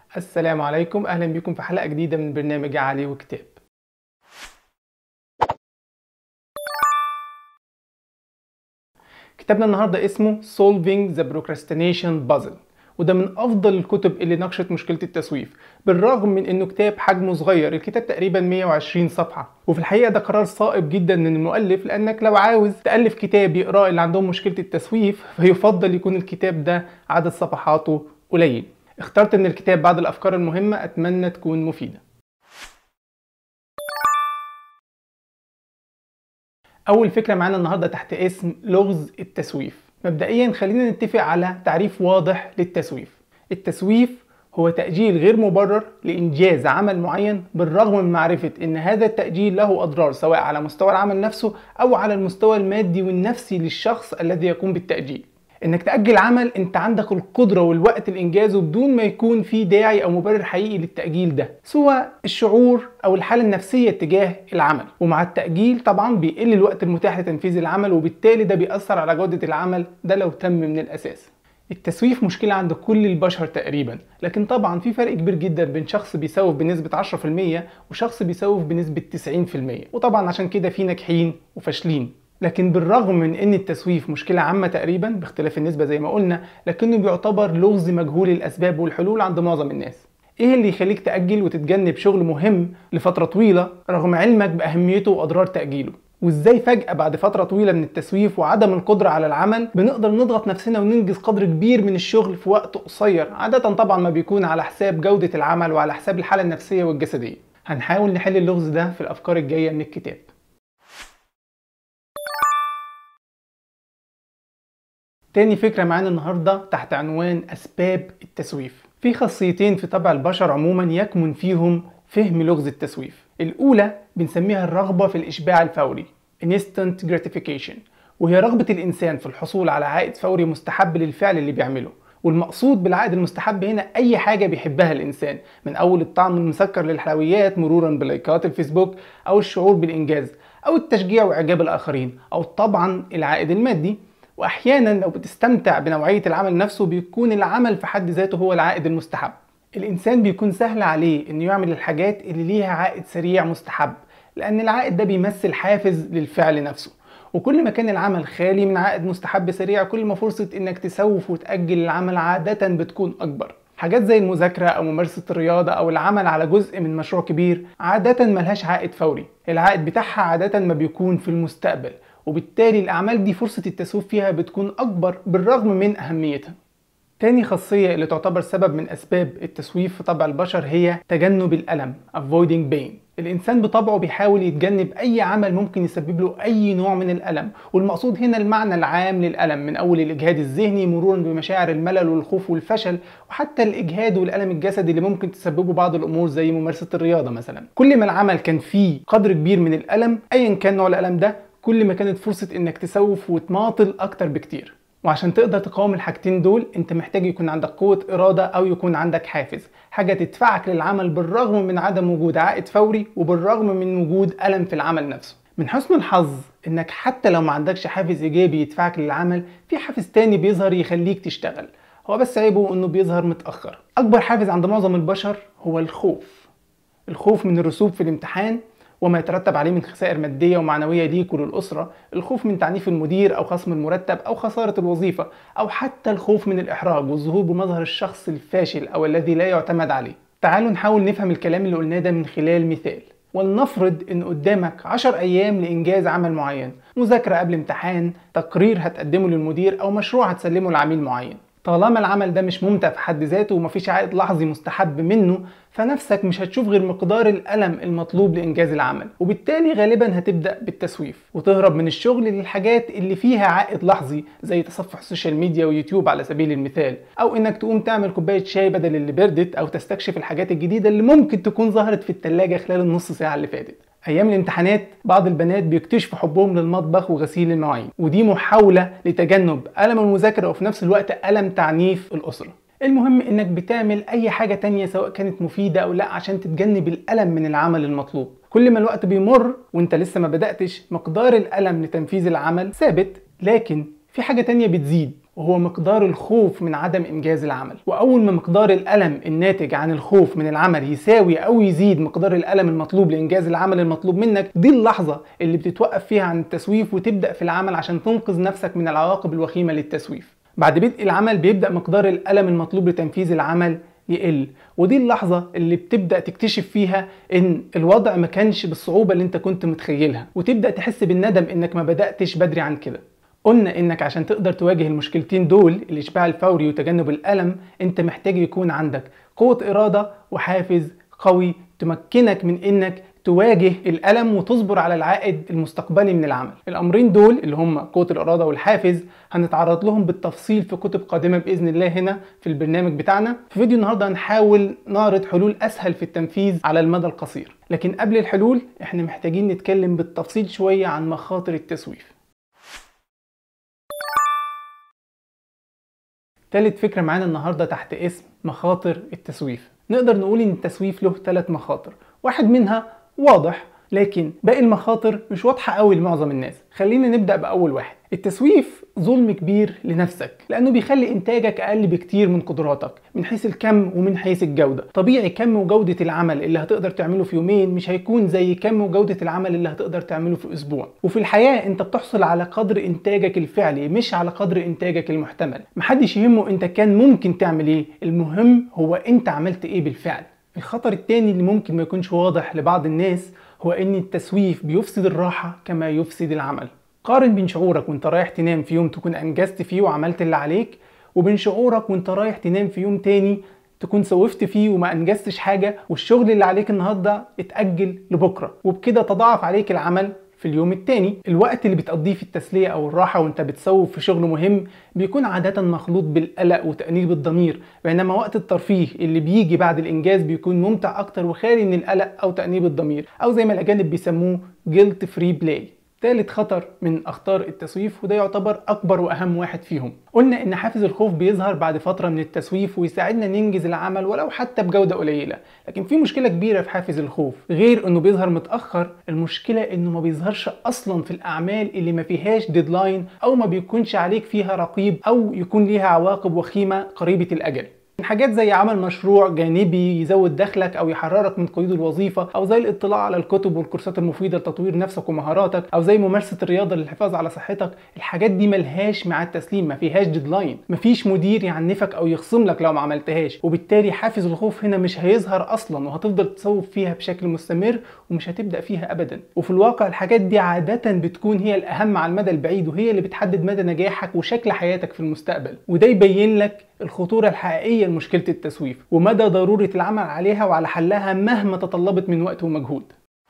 السلام عليكم اهلا بكم في حلقه جديده من برنامج علي وكتاب كتابنا النهارده اسمه Solving the Procrastination Puzzle وده من افضل الكتب اللي ناقشت مشكله التسويف بالرغم من انه كتاب حجمه صغير الكتاب تقريبا 120 صفحه وفي الحقيقه ده قرار صائب جدا من المؤلف لانك لو عاوز تالف كتاب يقراه اللي عندهم مشكله التسويف فيفضل يكون الكتاب ده عدد صفحاته قليل اخترت من الكتاب بعض الافكار المهمه اتمنى تكون مفيده اول فكره معانا النهارده تحت اسم لغز التسويف مبدئيا خلينا نتفق على تعريف واضح للتسويف التسويف هو تأجيل غير مبرر لإنجاز عمل معين بالرغم من معرفة إن هذا التأجيل له أضرار سواء على مستوى العمل نفسه أو على المستوى المادي والنفسي للشخص الذي يقوم بالتأجيل انك تأجل عمل انت عندك القدرة والوقت لإنجازه بدون ما يكون في داعي أو مبرر حقيقي للتأجيل ده سواء الشعور أو الحالة النفسية تجاه العمل ومع التأجيل طبعا بيقل الوقت المتاح لتنفيذ العمل وبالتالي ده بيأثر على جودة العمل ده لو تم من الأساس التسويف مشكلة عند كل البشر تقريبا لكن طبعا في فرق كبير جدا بين شخص بيسوف بنسبة 10% وشخص بيسوف بنسبة 90% وطبعا عشان كده في ناجحين وفاشلين لكن بالرغم من ان التسويف مشكله عامه تقريبا باختلاف النسبه زي ما قلنا لكنه بيعتبر لغز مجهول الاسباب والحلول عند معظم الناس ايه اللي يخليك تاجل وتتجنب شغل مهم لفتره طويله رغم علمك باهميته واضرار تاجيله وازاي فجاه بعد فتره طويله من التسويف وعدم القدره على العمل بنقدر نضغط نفسنا وننجز قدر كبير من الشغل في وقت قصير عاده طبعا ما بيكون على حساب جوده العمل وعلى حساب الحاله النفسيه والجسديه هنحاول نحل اللغز ده في الافكار الجايه من الكتاب تاني فكرة معانا النهاردة تحت عنوان أسباب التسويف في خاصيتين في طبع البشر عموما يكمن فيهم فهم لغز التسويف الأولى بنسميها الرغبة في الإشباع الفوري instant gratification وهي رغبة الإنسان في الحصول على عائد فوري مستحب للفعل اللي بيعمله والمقصود بالعائد المستحب هنا أي حاجة بيحبها الإنسان من أول الطعم المسكر للحلويات مرورا بلايكات الفيسبوك أو الشعور بالإنجاز أو التشجيع وإعجاب الآخرين أو طبعا العائد المادي واحيانا لو بتستمتع بنوعيه العمل نفسه بيكون العمل في حد ذاته هو العائد المستحب الانسان بيكون سهل عليه انه يعمل الحاجات اللي ليها عائد سريع مستحب لان العائد ده بيمثل حافز للفعل نفسه وكل ما كان العمل خالي من عائد مستحب سريع كل ما فرصه انك تسوف وتاجل العمل عاده بتكون اكبر حاجات زي المذاكرة أو ممارسة الرياضة أو العمل على جزء من مشروع كبير عادة ملهاش عائد فوري العائد بتاعها عادة ما بيكون في المستقبل وبالتالي الأعمال دي فرصة التسويف فيها بتكون أكبر بالرغم من أهميتها تاني خاصية اللي تعتبر سبب من أسباب التسويف في طبع البشر هي تجنب الألم avoiding pain الإنسان بطبعه بيحاول يتجنب أي عمل ممكن يسبب له أي نوع من الألم والمقصود هنا المعنى العام للألم من أول الإجهاد الذهني مرورا بمشاعر الملل والخوف والفشل وحتى الإجهاد والألم الجسدي اللي ممكن تسببه بعض الأمور زي ممارسة الرياضة مثلا كل ما العمل كان فيه قدر كبير من الألم أيا كان نوع الألم ده كل ما كانت فرصة انك تسوف وتماطل اكتر بكتير وعشان تقدر تقاوم الحاجتين دول انت محتاج يكون عندك قوة ارادة او يكون عندك حافز حاجة تدفعك للعمل بالرغم من عدم وجود عائد فوري وبالرغم من وجود ألم في العمل نفسه من حسن الحظ انك حتى لو ما عندكش حافز ايجابي يدفعك للعمل في حافز تاني بيظهر يخليك تشتغل هو بس عيبه انه بيظهر متأخر اكبر حافز عند معظم البشر هو الخوف الخوف من الرسوب في الامتحان وما يترتب عليه من خسائر مادية ومعنوية ليك وللأسرة الخوف من تعنيف المدير أو خصم المرتب أو خسارة الوظيفة أو حتى الخوف من الإحراج والظهور بمظهر الشخص الفاشل أو الذي لا يعتمد عليه تعالوا نحاول نفهم الكلام اللي قلناه ده من خلال مثال ولنفرض ان قدامك 10 ايام لانجاز عمل معين مذاكره قبل امتحان تقرير هتقدمه للمدير او مشروع هتسلمه لعميل معين طالما العمل ده مش ممتع في حد ذاته ومفيش عائد لحظي مستحب منه فنفسك مش هتشوف غير مقدار الألم المطلوب لإنجاز العمل وبالتالي غالبا هتبدأ بالتسويف وتهرب من الشغل للحاجات اللي فيها عائد لحظي زي تصفح السوشيال ميديا ويوتيوب على سبيل المثال أو إنك تقوم تعمل كوباية شاي بدل اللي بردت أو تستكشف الحاجات الجديدة اللي ممكن تكون ظهرت في التلاجة خلال النص ساعة اللي فاتت ايام الامتحانات بعض البنات بيكتشفوا حبهم للمطبخ وغسيل المواعين ودي محاوله لتجنب الم المذاكره وفي نفس الوقت الم تعنيف الاسره المهم انك بتعمل اي حاجه تانية سواء كانت مفيده او لا عشان تتجنب الالم من العمل المطلوب كل ما الوقت بيمر وانت لسه ما بداتش مقدار الالم لتنفيذ العمل ثابت لكن في حاجه تانية بتزيد وهو مقدار الخوف من عدم إنجاز العمل وأول ما مقدار الألم الناتج عن الخوف من العمل يساوي أو يزيد مقدار الألم المطلوب لإنجاز العمل المطلوب منك دي اللحظة اللي بتتوقف فيها عن التسويف وتبدأ في العمل عشان تنقذ نفسك من العواقب الوخيمة للتسويف بعد بدء العمل بيبدأ مقدار الألم المطلوب لتنفيذ العمل يقل ودي اللحظة اللي بتبدأ تكتشف فيها ان الوضع ما كانش بالصعوبة اللي انت كنت متخيلها وتبدأ تحس بالندم انك ما بدأتش بدري عن كده قلنا انك عشان تقدر تواجه المشكلتين دول الاشباع الفوري وتجنب الالم انت محتاج يكون عندك قوة ارادة وحافز قوي تمكنك من انك تواجه الألم وتصبر على العائد المستقبلي من العمل الأمرين دول اللي هم قوة الإرادة والحافز هنتعرض لهم بالتفصيل في كتب قادمة بإذن الله هنا في البرنامج بتاعنا في فيديو النهاردة هنحاول نعرض حلول أسهل في التنفيذ على المدى القصير لكن قبل الحلول احنا محتاجين نتكلم بالتفصيل شوية عن مخاطر التسويف تالت فكرة معانا النهاردة تحت اسم مخاطر التسويف نقدر نقول ان التسويف له ثلاث مخاطر واحد منها واضح لكن باقي المخاطر مش واضحة قوي لمعظم الناس خلينا نبدأ بأول واحد التسويف ظلم كبير لنفسك لأنه بيخلي إنتاجك أقل بكتير من قدراتك من حيث الكم ومن حيث الجودة طبيعي كم وجودة العمل اللي هتقدر تعمله في يومين مش هيكون زي كم وجودة العمل اللي هتقدر تعمله في أسبوع وفي الحياة أنت بتحصل على قدر إنتاجك الفعلي مش على قدر إنتاجك المحتمل محدش يهمه أنت كان ممكن تعمل إيه المهم هو أنت عملت إيه بالفعل الخطر التاني اللي ممكن ما يكونش واضح لبعض الناس هو ان التسويف بيفسد الراحة كما يفسد العمل قارن بين شعورك وانت رايح تنام في يوم تكون انجزت فيه وعملت اللي عليك وبين شعورك وانت رايح تنام في يوم تاني تكون سوفت فيه وما انجزتش حاجة والشغل اللي عليك النهاردة اتأجل لبكرة وبكده تضاعف عليك العمل في اليوم التاني الوقت اللي بتقضيه في التسلية أو الراحة وانت بتسوف في شغل مهم بيكون عادة مخلوط بالقلق وتأنيب الضمير بينما وقت الترفيه اللي بيجي بعد الإنجاز بيكون ممتع أكتر وخالي من القلق أو تأنيب الضمير أو زي ما الأجانب بيسموه جيلت فري بلاي ثالث خطر من اخطار التسويف وده يعتبر اكبر واهم واحد فيهم قلنا ان حافز الخوف بيظهر بعد فتره من التسويف ويساعدنا ننجز العمل ولو حتى بجوده قليله لكن في مشكله كبيره في حافز الخوف غير انه بيظهر متاخر المشكله انه ما بيظهرش اصلا في الاعمال اللي ما فيهاش ديدلاين او ما بيكونش عليك فيها رقيب او يكون ليها عواقب وخيمه قريبه الاجل حاجات زي عمل مشروع جانبي يزود دخلك او يحررك من قيود الوظيفه او زي الاطلاع على الكتب والكورسات المفيده لتطوير نفسك ومهاراتك او زي ممارسه الرياضه للحفاظ على صحتك الحاجات دي ملهاش ميعاد تسليم ما فيهاش ديدلاين مفيش مدير يعنفك او يخصم لك لو ما عملتهاش وبالتالي حافز الخوف هنا مش هيظهر اصلا وهتفضل تصوف فيها بشكل مستمر ومش هتبدا فيها ابدا وفي الواقع الحاجات دي عاده بتكون هي الاهم على المدى البعيد وهي اللي بتحدد مدى نجاحك وشكل حياتك في المستقبل وده يبين لك الخطورة الحقيقية لمشكلة التسويف ومدى ضرورة العمل عليها وعلى حلها مهما تطلبت من وقت ومجهود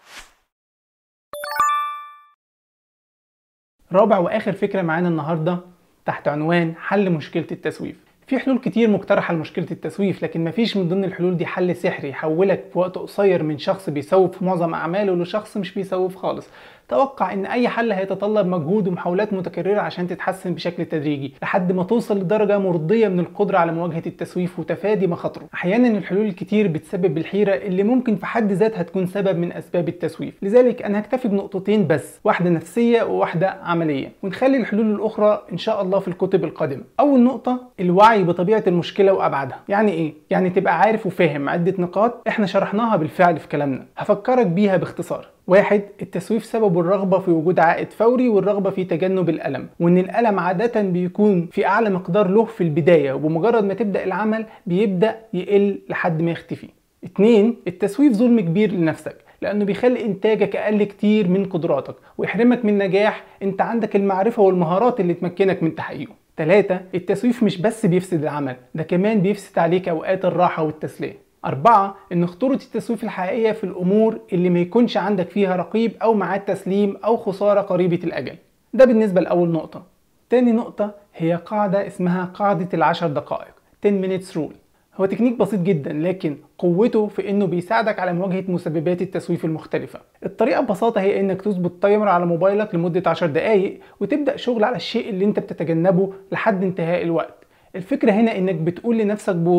رابع وآخر فكرة معانا النهاردة تحت عنوان حل مشكلة التسويف في حلول كتير مقترحة لمشكلة التسويف لكن مفيش من ضمن الحلول دي حل سحري يحولك في وقت قصير من شخص بيسوف في معظم أعماله لشخص مش بيسوف خالص توقع ان اي حل هيتطلب مجهود ومحاولات متكرره عشان تتحسن بشكل تدريجي لحد ما توصل لدرجه مرضيه من القدره على مواجهه التسويف وتفادي مخاطره احيانا الحلول الكتير بتسبب الحيره اللي ممكن في حد ذاتها تكون سبب من اسباب التسويف لذلك انا هكتفي بنقطتين بس واحده نفسيه وواحده عمليه ونخلي الحلول الاخرى ان شاء الله في الكتب القادمه اول نقطه الوعي بطبيعه المشكله وابعادها يعني ايه يعني تبقى عارف وفاهم عده نقاط احنا شرحناها بالفعل في كلامنا هفكرك بيها باختصار واحد التسويف سببه الرغبة في وجود عائد فوري والرغبة في تجنب الألم وإن الألم عادة بيكون في أعلى مقدار له في البداية وبمجرد ما تبدأ العمل بيبدأ يقل لحد ما يختفي اتنين التسويف ظلم كبير لنفسك لانه بيخلي انتاجك اقل كتير من قدراتك ويحرمك من نجاح انت عندك المعرفه والمهارات اللي تمكنك من تحقيقه ثلاثة التسويف مش بس بيفسد العمل ده كمان بيفسد عليك اوقات الراحه والتسليه أربعة إن خطورة التسويف الحقيقية في الأمور اللي ما يكونش عندك فيها رقيب أو معاد تسليم أو خسارة قريبة الأجل ده بالنسبة لأول نقطة تاني نقطة هي قاعدة اسمها قاعدة العشر دقائق 10 minutes rule هو تكنيك بسيط جدا لكن قوته في انه بيساعدك على مواجهه مسببات التسويف المختلفه الطريقه ببساطه هي انك تظبط تايمر على موبايلك لمده 10 دقائق وتبدا شغل على الشيء اللي انت بتتجنبه لحد انتهاء الوقت الفكره هنا انك بتقول لنفسك بوضوح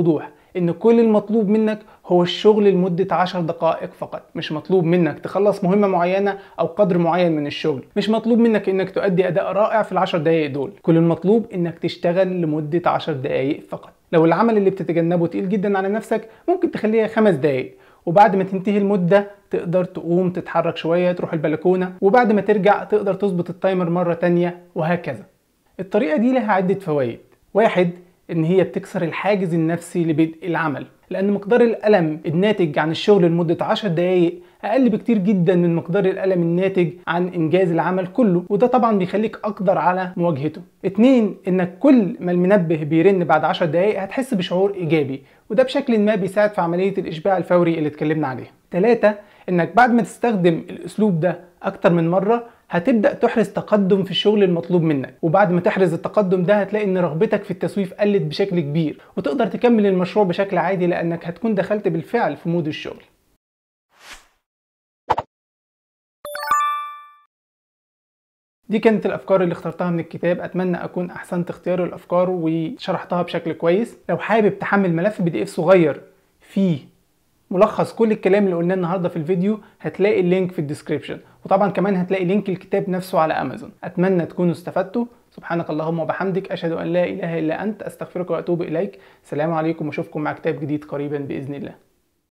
ان كل المطلوب منك هو الشغل لمدة 10 دقائق فقط مش مطلوب منك تخلص مهمة معينة او قدر معين من الشغل مش مطلوب منك انك تؤدي اداء رائع في العشر دقائق دول كل المطلوب انك تشتغل لمدة 10 دقائق فقط لو العمل اللي بتتجنبه تقيل جدا على نفسك ممكن تخليها خمس دقائق وبعد ما تنتهي المدة تقدر تقوم تتحرك شوية تروح البلكونة وبعد ما ترجع تقدر تظبط التايمر مرة تانية وهكذا الطريقة دي لها عدة فوائد واحد ان هي بتكسر الحاجز النفسي لبدء العمل لان مقدار الالم الناتج عن الشغل لمدة 10 دقايق اقل بكتير جدا من مقدار الالم الناتج عن انجاز العمل كله وده طبعا بيخليك اقدر على مواجهته اتنين انك كل ما المنبه بيرن بعد 10 دقايق هتحس بشعور ايجابي وده بشكل ما بيساعد في عملية الاشباع الفوري اللي اتكلمنا عليه تلاتة انك بعد ما تستخدم الاسلوب ده اكتر من مرة هتبدا تحرز تقدم في الشغل المطلوب منك وبعد ما تحرز التقدم ده هتلاقي ان رغبتك في التسويف قلت بشكل كبير وتقدر تكمل المشروع بشكل عادي لانك هتكون دخلت بالفعل في مود الشغل دي كانت الافكار اللي اخترتها من الكتاب اتمنى اكون احسنت اختيار الافكار وشرحتها بشكل كويس لو حابب تحمل ملف بي دي اف صغير فيه ملخص كل الكلام اللي قلناه النهارده في الفيديو هتلاقي اللينك في الديسكريبشن وطبعا كمان هتلاقي لينك الكتاب نفسه على امازون اتمنى تكونوا استفدتوا سبحانك اللهم وبحمدك اشهد ان لا اله الا انت استغفرك واتوب اليك سلام عليكم واشوفكم مع كتاب جديد قريبا باذن الله